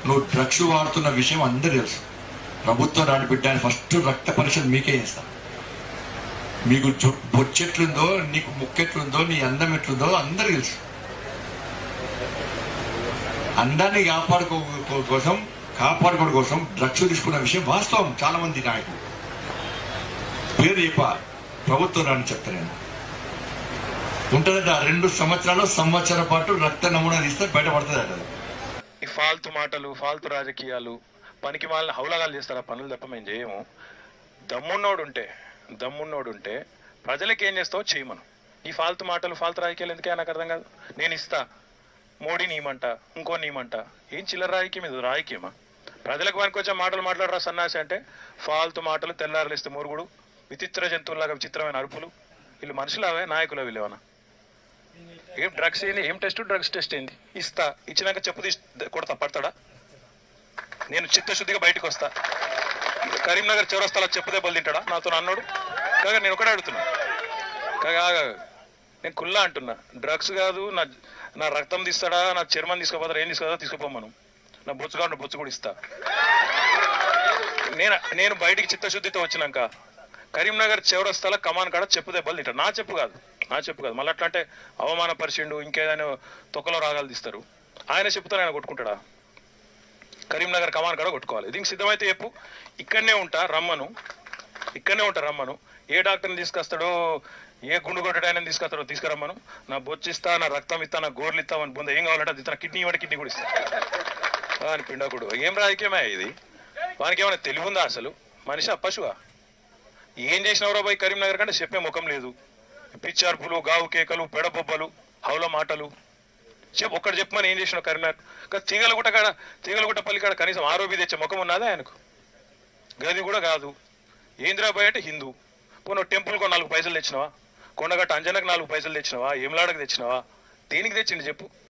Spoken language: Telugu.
నువ్వు డ్రగ్స్ వాడుతున్న విషయం అందరు తెలుసు ప్రభుత్వం రాని బిడ్డ ఫస్ట్ రక్త పరీక్షలు మీకే చేస్తా మీకు జు- బొచ్చెట్లుందో నీకు ముక్కెట్లుందో నీ అందం ఎట్లుందో అందరు తెలుసు అందాన్ని కాపాడుకో కో- కోసం కాపాడుకోవడం కోసం డ్రగ్స్ తీసుకున్న విషయం వాస్తవం చాలా మంది నాయకులు పేరు చెప్ప ప్రభుత్వం రాని చెప్తా నేను ఉంటుందట రెండు సంవత్సరాలు సంవత్సరం పాటు రక్త నమూనా తీస్తే బయటపడుతుందట అది. ఈ ఫాల్తు మాటలు ఫాల్తు రాజకీయాలు పనికి వాళ్ళని హౌలగాలు చేస్తారు ఆ పనులు తప్ప మేము చేయము దమ్మున్నోడు ఉంటే దమ్మున్నోడు ఉంటే ప్రజలకు ఏం చేస్తావో చేయమను ఈ ఫాల్తు మాటలు ఫాల్తు రాజకీయాలు ఎందుకే నాకు అర్థం కాదు నేను ఇస్తా మోడీ నీమంట ఇంకో నీమంట ఏం చిల్లర రాజకీయం ఇది రాజకీయమా ప్రజలకు వానికి వచ్చే మాటలు మాట్లాడరా సన్నాసి అంటే ఫాల్తు మాటలు తెల్లారలిస్తే మురుగుడు విచిత్ర జంతువులాగా విచిత్రమైన అరుపులు వీళ్ళు మనుషులవే నాయకులు వీళ్ళేమన్నా ఏం డ్రగ్స్ ఏంది ఏం టెస్ట్ డ్రగ్స్ టెస్ట్ ఏంది ఇస్తా ఇచ్చినాక చెప్పు తీసి కొడతా పడతాడా నేను చిత్తశుద్ధిగా బయటకు వస్తా కరీంనగర్ చౌరస్తాలో చెప్పు దెబ్బలు తింటాడా నాతో అన్నాడు కాగా నేను ఒకటే అడుగుతున్నా కాగా ఆగు. నేను కుల్లా అంటున్నా డ్రగ్స్ కాదు నా నా రక్తం తీస్తాడా నా చర్మం తీసుకోపోతారా ఏం తీసుకోదా తీసుకుపోమను నా బొచ్చు కావాలి బొచ్చు కూడా ఇస్తా నేను నేను బయటికి చిత్తశుద్ధితో వచ్చినాక కరీంనగర్ చౌరస్తాల కమాన్ కాడ చెప్పు దెబ్బలు తింటాడు నా చెప్పు కాదు నా చెప్పు కాదు మళ్ళీ అట్లా అంటే అవమానపరిచిండు ఇంకేదైనా తొక్కలో రాగాలు తీస్తారు ఆయన చెప్పుతో ఆయన కొట్టుకుంటాడా కరీంనగర్ కమాన్ కాడ కొట్టుకోవాలి దీనికి సిద్ధమైతే చెప్పు ఇక్కడనే ఉంటా రమ్మను ఇక్కడనే ఉంటా రమ్మను ఏ డాక్టర్ని తీసుకొస్తాడో ఏ గుండు కొట్టడాయని తీసుకొస్తాడో తీసుకురమ్మను నా బొచ్చు ఇస్తా నా రక్తం ఇస్తా నా గోర్లు ఇస్తామని బొంద ఏం కావాలంటే అది ఇస్తా కిడ్నీ ఇవ్వండి కిడ్నీ కూడా ఇస్తా అని పిండకుడు ఏం రాజకీయమే ఇది వానికి ఏమైనా తెలివి ఉందా అసలు మనిషి ఆ పశువా ఏం చేసినవరో పోయి కరీంనగర్ కంటే చెప్పే ముఖం లేదు పిచ్చార్పులు గావు కేకలు పెడబొబ్బలు హౌల మాటలు చెప్పు ఒక్కడు చెప్పమని ఏం చేసినావు కరీంనగర్ కానీ తీగలగుట్ట కాడ తీగలగుట్ట పల్లి కాడ కనీసం ఆరోపి తెచ్చే ముఖం ఉన్నదా ఆయనకు గది కూడా కాదు ఏంద్రాబాయ్ అంటే హిందూ పోను టెంపుల్కో నాలుగు పైసలు తెచ్చినావా కొండగట్ట అంజనకు నాలుగు పైసలు తెచ్చినావా ఏమలాడకు తెచ్చినావా దేనికి తెచ్చిండు చెప్పు